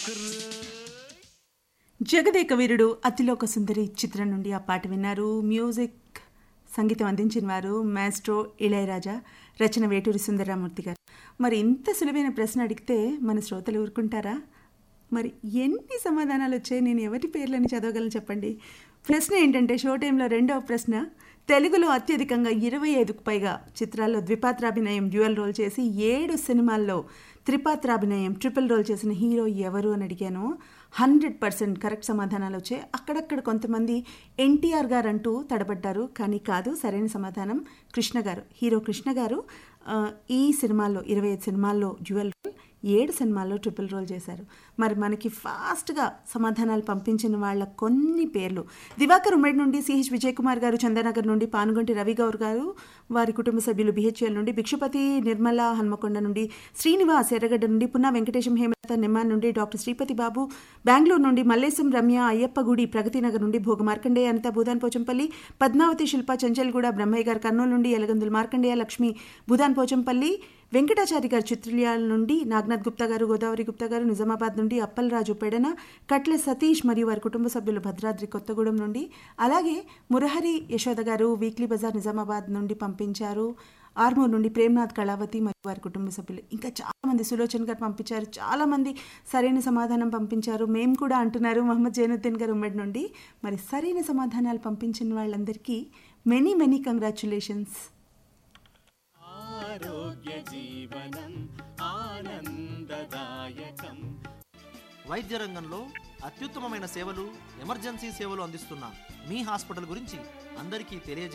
జగదేక వీరుడు అతిలోక సుందరి చిత్రం నుండి ఆ పాట విన్నారు మ్యూజిక్ సంగీతం అందించిన వారు మాస్ట్రో ఇళయరాజా రచన వేటూరి సుందరరామూర్తి గారు మరి ఇంత సులువైన ప్రశ్న అడిగితే మన శ్రోతలు ఊరుకుంటారా మరి ఎన్ని సమాధానాలు వచ్చాయి నేను ఎవరి పేర్లని చదవగలను చెప్పండి ప్రశ్న ఏంటంటే షో టైంలో రెండవ ప్రశ్న తెలుగులో అత్యధికంగా ఇరవై ఐదుకు పైగా చిత్రాల్లో ద్విపాత్రాభినయం డ్యూయల్ రోల్ చేసి ఏడు సినిమాల్లో త్రిపాత్రాభినయం ట్రిపుల్ రోల్ చేసిన హీరో ఎవరు అని అడిగాను హండ్రెడ్ పర్సెంట్ కరెక్ట్ సమాధానాలు వచ్చాయి అక్కడక్కడ కొంతమంది ఎన్టీఆర్ గారు అంటూ తడబడ్డారు కానీ కాదు సరైన సమాధానం కృష్ణ గారు హీరో కృష్ణ గారు ఆ, ఈ సినిమాల్లో ఇరవై ఐదు సినిమాల్లో డ్యూయల్ రోల్ ఏడు సినిమాల్లో ట్రిపుల్ రోల్ చేశారు మరి మనకి ఫాస్ట్గా సమాధానాలు పంపించిన వాళ్ళ కొన్ని పేర్లు దివాకర్ ఉమ్మడి నుండి సిహెచ్ విజయ్ కుమార్ గారు చందానగర్ నుండి పానుగంటి రవి గౌర్ గారు వారి కుటుంబ సభ్యులు బిహెచ్ఎల్ నుండి భిక్షుపతి నిర్మల హన్మకొండ నుండి శ్రీనివాస్ ఎర్రగడ్డ నుండి పున్నా వెంకటేశం హేమలత నిమ్మాన్ నుండి డాక్టర్ శ్రీపతి బాబు బెంగళూరు నుండి మల్లేశం రమ్య అయ్యప్పగుడి ప్రగతినగర్ నుండి భోగ మార్కండేయ అనిత భూదాన్ పోచంపల్లి పద్మావతి శిల్ప చంచల్గూడ బ్రహ్మయ్య గారు కర్నూలు నుండి ఎలగందుల మార్కండేయ లక్ష్మి భూదాన్ పోచంపల్లి వెంకటాచారి గారు చిత్రల్యాల నుండి నాగనాథ్ గుప్తా గారు గోదావరి గుప్తా గారు నిజామాబాద్ నుండి అప్పలరాజు పెడన కట్ల సతీష్ మరియు వారి కుటుంబ సభ్యులు భద్రాద్రి కొత్తగూడెం నుండి అలాగే మురహరి యశోద గారు వీక్లీ బజార్ నిజామాబాద్ నుండి పంపించారు ఆర్మూర్ నుండి ప్రేమ్నాథ్ కళావతి మరియు వారి కుటుంబ సభ్యులు ఇంకా చాలా మంది సులోచన్ గారు పంపించారు చాలా మంది సరైన సమాధానం పంపించారు మేము కూడా అంటున్నారు మహమ్మద్ జైనుద్దీన్ గారు ఉమ్మడి నుండి మరి సరైన సమాధానాలు పంపించిన వాళ్ళందరికీ మెనీ మెనీ కంగ్రాచులేషన్స్ ఆరోగ్య జీవనం ఆనందదాయకం వైద్య రంగంలో అత్యుత్తమమైన సేవలు ఎమర్జెన్సీ సేవలు అందిస్తున్న మీ హాస్పిటల్ గురించి అందరికీ తెలియజే